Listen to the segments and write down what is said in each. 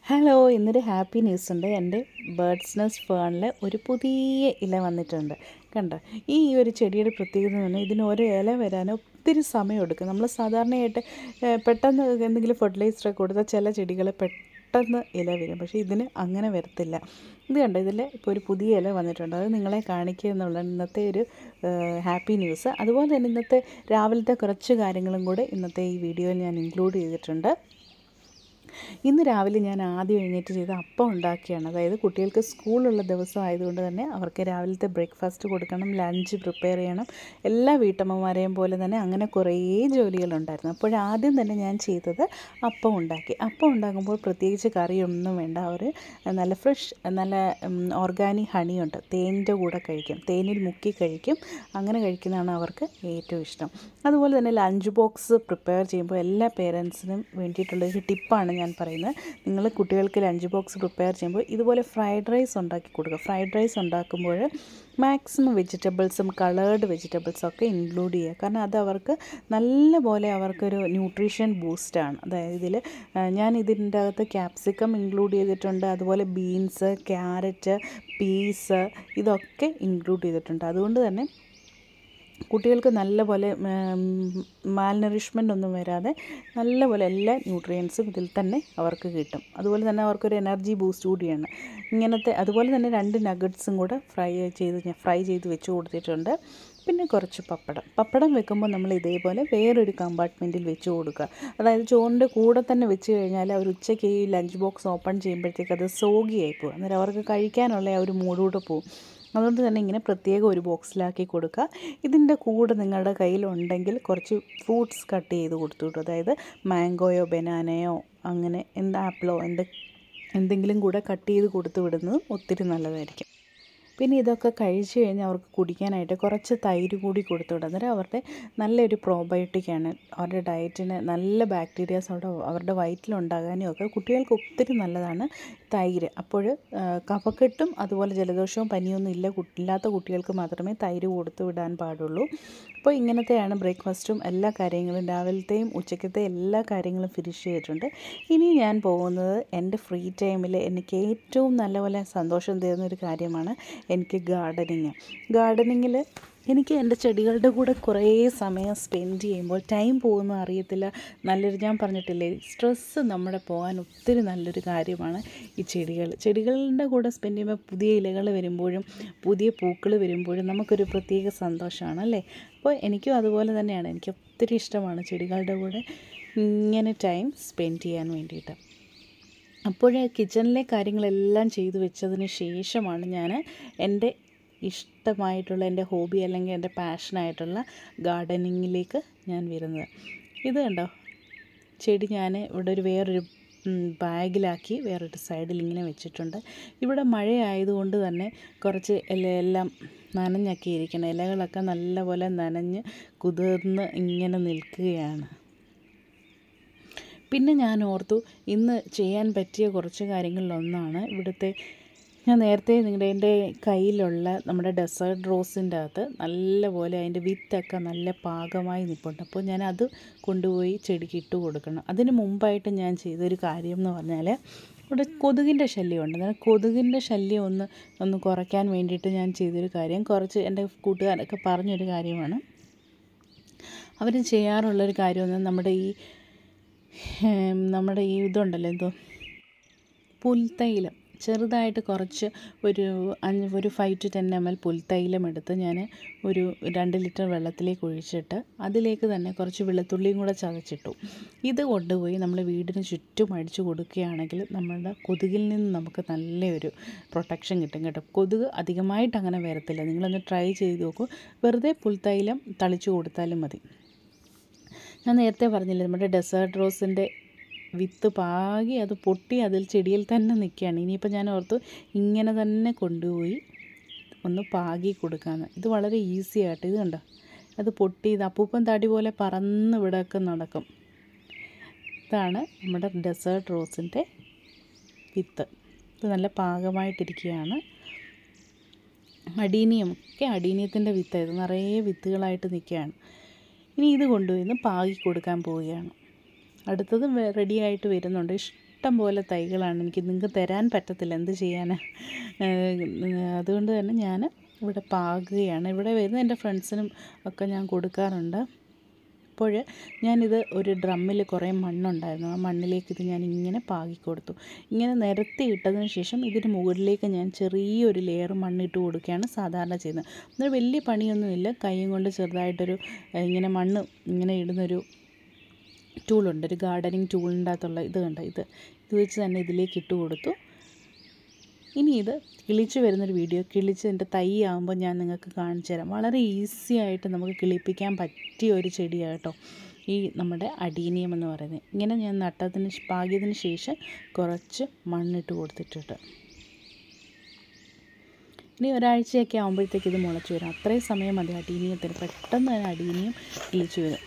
hello ഇന്നൊരു happy news ഉണ്ട് എൻ്റെ ബേർഡ്സ് നെസ്റ്റ് ഫേണിൽ ഒരു പുതിയ ഇല വന്നിട്ടുണ്ട് കണ്ടോ ഈ ഒരു ചെടിയുടെ പ്രത്യേകത എന്ന് പറഞ്ഞാൽ ഇതിന് ഒരു ഇല വരാൻ ഒത്തിരി സമയം എടുക്കും നമ്മൾ സാധാരണയായിട്ട് ഏഹ്, പെട്ടെന്ന് എന്തെങ്കിലും ഫെർട്ടിലൈസർ കൊടുത്താൽ ചില ചെടികൾ പെട്ടെന്ന് ഇല വരും പക്ഷേ ഇതിന് അങ്ങനെ വരത്തില്ല ഇത് കണ്ടോ ഇതിൽ ഇപ്പോൾ ഒരു പുതിയ ഇല വന്നിട്ടുണ്ട് അത് നിങ്ങളെ കാണിക്കുക എന്നുള്ള ഇന്നത്തെ ഒരു ഹാപ്പി ന്യൂസ് അതുപോലെ തന്നെ ഇന്നത്തെ രാവിലത്തെ കുറച്ച് കാര്യങ്ങളും കൂടെ ഇന്നത്തെ ഈ വീഡിയോയിൽ ഞാൻ ഇൻക്ലൂഡ് ചെയ്തിട്ടുണ്ട് ഇന്ന് രാവിലെ ഞാൻ ആദ്യം എഴുന്നേറ്റ് ചെയ്ത അപ്പം ഉണ്ടാക്കിയാണ് അതായത് കുട്ടികൾക്ക് സ്കൂളുള്ള ദിവസം ആയതുകൊണ്ട് തന്നെ അവർക്ക് രാവിലത്തെ ബ്രേക്ക്ഫാസ്റ്റ് കൊടുക്കണം ലഞ്ച് പ്രിപ്പയർ ചെയ്യണം എല്ലാ വീട്ടമ്മമാരെയും പോലെ തന്നെ അങ്ങനെ കുറേ ജോലികളുണ്ടായിരുന്നു അപ്പോഴാദ്യം തന്നെ ഞാൻ ചെയ്തത് അപ്പം ഉണ്ടാക്കി അപ്പം ഉണ്ടാക്കുമ്പോൾ പ്രത്യേകിച്ച് കറിയൊന്നും വേണ്ട അവർ നല്ല ഫ്രഷ് നല്ല ഓർഗാനിക് ഹണിയുണ്ട് തേനിൻ്റെ കൂടെ കഴിക്കും തേനിൽ മുക്കി കഴിക്കും അങ്ങനെ കഴിക്കുന്നതാണ് അവർക്ക് ഏറ്റവും ഇഷ്ടം അതുപോലെ തന്നെ ലഞ്ച് ബോക്സ് പ്രിപ്പയർ ചെയ്യുമ്പോൾ എല്ലാ പേരൻസിനും വേണ്ടിയിട്ടുള്ളൊരു ടിപ്പാണ് ഞാൻ പറയുന്നത് നിങ്ങൾ കുട്ടികൾക്ക് ലഞ്ച് ബോക്സ് പ്രിപ്പയർ ചെയ്യുമ്പോൾ ഇതുപോലെ ഫ്രൈഡ് റൈസ് ഉണ്ടാക്കി കൊടുക്കുക ഫ്രൈഡ് റൈസ് ഉണ്ടാക്കുമ്പോൾ മാക്സിമം വെജിറ്റബിൾസും കളേർഡ് വെജിറ്റബിൾസും ഒക്കെ ഇൻക്ലൂഡ് ചെയ്യുക കാരണം അത് അവർക്ക് നല്ലപോലെ അവർക്കൊരു ന്യൂട്രീഷൻ ബൂസ്റ്റാണ് അതായത് ഇതിൽ ഞാൻ ഇതിൻ്റെ അകത്ത് ക്യാപ്സിക്കം ഇൻക്ലൂഡ് ചെയ്തിട്ടുണ്ട് അതുപോലെ ബീൻസ് ക്യാരറ്റ് പീസ് ഇതൊക്കെ ഇൻക്ലൂഡ് ചെയ്തിട്ടുണ്ട് അതുകൊണ്ട് തന്നെ കുട്ടികൾക്ക് നല്ലപോലെ മാൽനറിഷ്മെൻ്റ് ഒന്നും വരാതെ നല്ലപോലെ എല്ലാ ന്യൂട്രിയൻസും ഇതിൽ തന്നെ അവർക്ക് കിട്ടും അതുപോലെ തന്നെ അവർക്കൊരു എനർജി ബൂസ്റ്റ് കൂടിയാണ് ഇങ്ങനത്തെ അതുപോലെ തന്നെ രണ്ട് നഗറ്റ്സും കൂടെ ഫ്രൈ ചെയ്ത് ഞാൻ ഫ്രൈ ചെയ്ത് വെച്ച് കൊടുത്തിട്ടുണ്ട് പിന്നെ കുറച്ച് പപ്പടം പപ്പടം വെക്കുമ്പോൾ നമ്മൾ ഇതേപോലെ വേറൊരു കമ്പാർട്ട്മെൻറ്റിൽ വെച്ച് കൊടുക്കുക അതായത് ചോറിൻ്റെ കൂടെ തന്നെ വെച്ച് കഴിഞ്ഞാൽ അവർ ഉച്ചയ്ക്ക് ഈ ലഞ്ച് ബോക്സ് ഓപ്പൺ ചെയ്യുമ്പോഴത്തേക്ക് അത് സോഗിയായി പോകും അന്നേരം അവർക്ക് കഴിക്കാനുള്ള ആ ഒരു മൂടൂടെ പോകും അതുകൊണ്ട് തന്നെ ഇങ്ങനെ പ്രത്യേകം ഒരു ബോക്സിലാക്കി കൊടുക്കുക ഇതിൻ്റെ കൂടെ നിങ്ങളുടെ കയ്യിലുണ്ടെങ്കിൽ കുറച്ച് ഫ്രൂട്ട്സ് കട്ട് ചെയ്ത് കൊടുത്തു വിട്ടു അതായത് മാംഗോയോ ബനാനയോ അങ്ങനെ എന്ത് ആപ്പിളോ എന്ത് എന്തെങ്കിലും കൂടെ കട്ട് ചെയ്ത് കൊടുത്തു വിടുന്നത് ഒത്തിരി നല്ലതായിരിക്കും പിന്നെ ഇതൊക്കെ കഴിച്ച് കഴിഞ്ഞ് അവർക്ക് കുടിക്കാനായിട്ട് കുറച്ച് തൈര് കൂടി കൊടുത്തു വിടും അന്നേരം അവരുടെ നല്ലൊരു പ്രോബയോട്ടിക്കാണ് അവരുടെ ഡയറ്റിന് നല്ല ബാക്ടീരിയാസ് അവിടെ അവരുടെ വയറ്റിലുണ്ടാകാനും ഒക്കെ കുട്ടികൾക്ക് ഒത്തിരി നല്ലതാണ് തൈര് അപ്പോൾ കഫക്കെട്ടും അതുപോലെ ജലദോഷവും പനിയൊന്നും ഇല്ല കു- ഇല്ലാത്ത കുട്ടികൾക്ക് മാത്രമേ തൈര് കൊടുത്തു വിടാൻ പാടുള്ളൂ അപ്പോൾ ഇങ്ങനത്തെയാണ് ബ്രേക്ക്ഫാസ്റ്റും എല്ലാ കാര്യങ്ങളും രാവിലത്തെയും ഉച്ചക്കത്തെയും എല്ലാ കാര്യങ്ങളും ഫിനിഷ് ചെയ്തിട്ടുണ്ട് ഇനി ഞാൻ പോകുന്നത് എൻ്റെ ഫ്രീ ടൈമിൽ എനിക്ക് ഏറ്റവും നല്ലപോലെ സന്തോഷം തരുന്ന ഒരു കാര്യമാണ് എനിക്ക് ഗാർഡനിങ് ഗാർഡനിങ്ങിൽ എനിക്ക് എൻ്റെ ചെടികളുടെ കൂടെ കുറേ സമയം സ്പെൻഡ് ചെയ്യുമ്പോൾ ടൈം പോകുന്ന അറിയത്തില്ല നല്ലൊരു ഞാൻ പറഞ്ഞിട്ടില്ലേ സ്ട്രെസ്സ് നമ്മുടെ പോകാൻ ഒത്തിരി നല്ലൊരു കാര്യമാണ് ഈ ചെടികൾ ചെടികളുടെ കൂടെ സ്പെൻഡ് ചെയ്യുമ്പോൾ പുതിയ ഇലകൾ വരുമ്പോഴും പുതിയ പൂക്കൾ വരുമ്പോഴും നമുക്കൊരു പ്രത്യേക സന്തോഷമാണ് അല്ലേ അപ്പോൾ എനിക്കും അതുപോലെ തന്നെയാണ് എനിക്ക് ഒത്തിരി ഇഷ്ടമാണ് ചെടികളുടെ കൂടെ ഇങ്ങനെ ടൈം സ്പെൻഡ് ചെയ്യാൻ വേണ്ടിയിട്ട് അപ്പോൾ കിച്ചണിലെ കാര്യങ്ങളെല്ലാം ചെയ്തു വെച്ചതിന് ശേഷമാണ് ഞാൻ എൻ്റെ ഇഷ്ടമായിട്ടുള്ള എൻ്റെ ഹോബി അല്ലെങ്കിൽ എൻ്റെ പാഷനായിട്ടുള്ള ഗാർഡനിങ്ങിലേക്ക് ഞാൻ വരുന്നത് ഇത് കണ്ടോ ചെടി ഞാൻ ഇവിടെ ഒരു വേറൊരു ഉം, ബാഗിലാക്കി വേറൊരു സൈഡിൽ ഇങ്ങനെ വെച്ചിട്ടുണ്ട് ഇവിടെ മഴ ആയതുകൊണ്ട് തന്നെ കുറച്ച് ഇല എല്ലാം നനഞ്ഞൊക്കെ ഇരിക്കണം ഇലകളൊക്കെ നല്ലപോലെ നനഞ്ഞ് കുതിർന്ന് ഇങ്ങനെ നിൽക്കുകയാണ് പിന്നെ ഞാൻ ഓർത്തു ഇന്ന് ചെയ്യാൻ പറ്റിയ കുറച്ച് കാര്യങ്ങളിലൊന്നാണ് ഇവിടുത്തെ ഞാൻ നേരത്തെ നിങ്ങളുടെ എൻ്റെ കയ്യിലുള്ള നമ്മുടെ ഡെസേർട്ട് റോസിൻ്റെ അകത്ത് നല്ലപോലെ അതിൻ്റെ വിത്തൊക്കെ നല്ല പാകമായി നിൽപ്പുണ്ട് അപ്പോൾ ഞാൻ അത് കൊണ്ടുപോയി ചെടിക്ക് ഇട്ട് കൊടുക്കണം അതിന് മുമ്പായിട്ട് ഞാൻ ചെയ്തൊരു കാര്യം എന്ന് പറഞ്ഞാൽ ഇവിടെ കൊതുകിൻ്റെ ശല്യമുണ്ട് എന്നാൽ കൊതുകിൻ്റെ ശല്യം ഒന്ന് ഒന്ന് കുറയ്ക്കാൻ വേണ്ടിയിട്ട് ഞാൻ ചെയ്തൊരു കാര്യം കുറച്ച് എൻ്റെ കൂട്ടുകാരൊക്കെ പറഞ്ഞൊരു കാര്യമാണ് അവർ ചെയ്യാറുള്ളൊരു കാര്യമെന്ന് നമ്മുടെ ഈ ഏം, നമ്മുടെ ഈ ഇതുണ്ടല്ലോ എന്തോ പുൽത്തൈലം ചെറുതായിട്ട് കുറച്ച് ഒരു അഞ്ച് ഒരു five to ten M L പുൽത്തൈലം എടുത്ത് ഞാൻ ഒരു രണ്ട് ലിറ്റർ വെള്ളത്തിലേക്ക് ഒഴിച്ചിട്ട് അതിലേക്ക് തന്നെ കുറച്ച് വെളുത്തുള്ളിയും കൂടെ ചതച്ചിട്ടു ഇത് കൊണ്ടുപോയി നമ്മൾ വീടിന് ചുറ്റും അടിച്ചു കൊടുക്കുകയാണെങ്കിൽ നമ്മുടെ കൊതുകിൽ നിന്ന് നമുക്ക് നല്ലൊരു പ്രൊട്ടക്ഷൻ കിട്ടും കേട്ടോ കൊതുക് അധികമായിട്ട് അങ്ങനെ വരത്തില്ല നിങ്ങളൊന്ന് ട്രൈ ചെയ്ത് നോക്കൂ വെറുതെ പുൽത്തൈലം തളിച്ചു കൊടുത്താലും മതി ഞാൻ നേരത്തെ പറഞ്ഞില്ലേ നമ്മുടെ ഡെസേർട്ട് റോസിൻ്റെ വിത്ത് പാകി അത് പൊട്ടി അതിൽ ചെടിയിൽ തന്നെ നിൽക്കുകയാണ് ഇനിയിപ്പോൾ ഞാൻ ഓർത്തു ഇങ്ങനെ തന്നെ കൊണ്ടുപോയി ഒന്ന് പാകി കൊടുക്കാമെന്ന് ഇത് വളരെ ഈസി ആയിട്ട് ഇത് കണ്ടോ അത് പൊട്ടി ഇത് അപ്പൂപ്പൻ താടി പോലെ പറന്ന് ഇവിടെയൊക്കെ നടക്കും ഇതാണ് നമ്മുടെ ഡെസേർട്ട് റോസിൻ്റെ വിത്ത് ഇത് നല്ല പാകമായിട്ടിരിക്കുകയാണ് അടീനിയം ഒക്കെ അടീനിയത്തിൻ്റെ വിത്ത് ഇത് നിറയെ വിത്തുകളായിട്ട് നിൽക്കുകയാണ് ഇനി ഇത് കൊണ്ടുപോയി ഒന്ന് പാകി കൊടുക്കാൻ പോവുകയാണ് അടുത്തത് റെഡി ആയിട്ട് വരുന്നുണ്ട് ഇഷ്ടം ഇഷ്ടം പോലെ തൈകളാണ് എനിക്ക് നിങ്ങൾക്ക് തരാൻ പറ്റത്തില്ല എന്ത് ചെയ്യാനാ അതുകൊണ്ട് തന്നെ ഞാൻ ഇവിടെ പാകുകയാണ് ഇവിടെ വരുന്ന എൻ്റെ ഫ്രണ്ട്സിനും ഒക്കെ ഞാൻ കൊടുക്കാറുണ്ട് അപ്പോൾ ഞാനിത് ഒരു ഡ്രമ്മിൽ കുറേ മണ്ണുണ്ടായിരുന്നു ആ മണ്ണിലേക്ക് ഇത് ഞാൻ ഇങ്ങനെ പാകി കൊടുത്തു ഇങ്ങനെ നിരത്തി ഇട്ടതിന് ശേഷം ഇതിന് മുകളിലേക്ക് ഞാൻ ചെറിയൊരു ലെയർ മണ്ണിട്ട് കൊടുക്കുകയാണ് സാധാരണ ചെയ്യുന്നത് എന്നാൽ വലിയ പണിയൊന്നുമില്ല കൈയും കൊണ്ട് ചെറുതായിട്ടൊരു ഏഹ്, ഇങ്ങനെ മണ്ണ് ഇങ്ങനെ ഇടുന്നൊരു ടൂളുണ്ട് ഒരു ഗാർഡനിങ് ടൂളിൻ്റെ അകത്തുള്ള ഇത് കണ്ട ഇത് ഇത് വെച്ച് തന്നെ ഇതിലേക്ക് ഇട്ട് കൊടുത്തു ഇനി ഇത് കിളിച്ച് വരുന്നൊരു വീഡിയോ കിളിച്ച് എൻ്റെ തൈ ആകുമ്പോൾ ഞാൻ നിങ്ങൾക്ക് കാണിച്ചു തരാം വളരെ ഈസി ആയിട്ട് നമുക്ക് കിളിപ്പിക്കാൻ പറ്റിയ ഒരു ചെടിയാണ് കേട്ടോ ഈ നമ്മുടെ അടീനിയം എന്ന് പറയുന്നത് ഇങ്ങനെ ഞാൻ നട്ടതിന് ശ്- പാകിയതിന് ശേഷം കുറച്ച് മണ്ണിട്ട് കൊടുത്തിട്ടുണ്ട് ഇനി ഒരാഴ്ചയൊക്കെ ആകുമ്പോഴത്തേക്ക് ഇത് മുളച്ച് വരും അത്രയും സമയം മതി അടീനിയത്തിന് പെട്ടെന്ന് തന്നെ അടീനിയം കിളിച്ച് വരും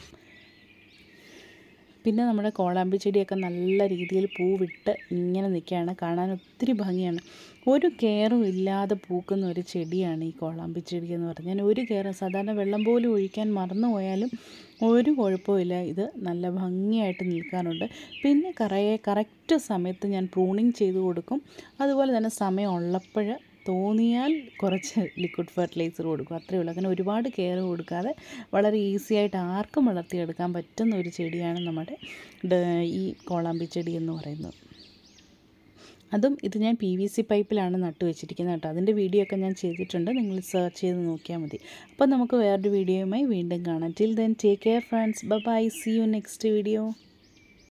പിന്നെ നമ്മുടെ കോളാമ്പി ചെടിയൊക്കെ നല്ല രീതിയിൽ പൂവിട്ട് ഇങ്ങനെ നിൽക്കുകയാണ് കാണാൻ ഒത്തിരി ഭംഗിയാണ് ഒരു കെയറും ഇല്ലാതെ പൂക്കുന്ന ഒരു ചെടിയാണ് ഈ കോളാമ്പി ചെടി എന്ന് പറഞ്ഞാൽ ഞാൻ ഒരു കെയറും സാധാരണ വെള്ളം പോലും ഒഴിക്കാൻ മറന്നു പോയാലും ഒരു കുഴപ്പമില്ല ഇത് നല്ല ഭംഗിയായിട്ട് നിൽക്കാറുണ്ട് പിന്നെ കറയെ കറക്റ്റ് സമയത്ത് ഞാൻ പ്രൂണിങ് ചെയ്ത് കൊടുക്കും അതുപോലെ തന്നെ സമയം ഉള്ളപ്പോൾ തോന്നിയാൽ കുറച്ച് ലിക്വിഡ് ഫെർട്ടിലൈസർ കൊടുക്കും അത്രയേ ഉള്ളൂ അങ്ങനെ ഒരുപാട് കെയർ കൊടുക്കാതെ വളരെ ഈസി ആയിട്ട് ആർക്കും വളർത്തിയെടുക്കാൻ പറ്റുന്ന ഒരു ചെടിയാണ് നമ്മുടെ ഡ- ഈ കോളാമ്പി ചെടി എന്ന് പറയുന്നത് അതും ഇത് ഞാൻ പി വി സി പൈപ്പിലാണ് നട്ടു വെച്ചിരിക്കുന്നത് കേട്ടോ അതിൻ്റെ വീഡിയോ ഒക്കെ ഞാൻ ചെയ്തിട്ടുണ്ട് നിങ്ങൾ സെർച്ച് ചെയ്ത് നോക്കിയാൽ മതി അപ്പോൾ നമുക്ക് വേറൊരു വീഡിയോയുമായി വീണ്ടും കാണാം till then take care friends bye see you next video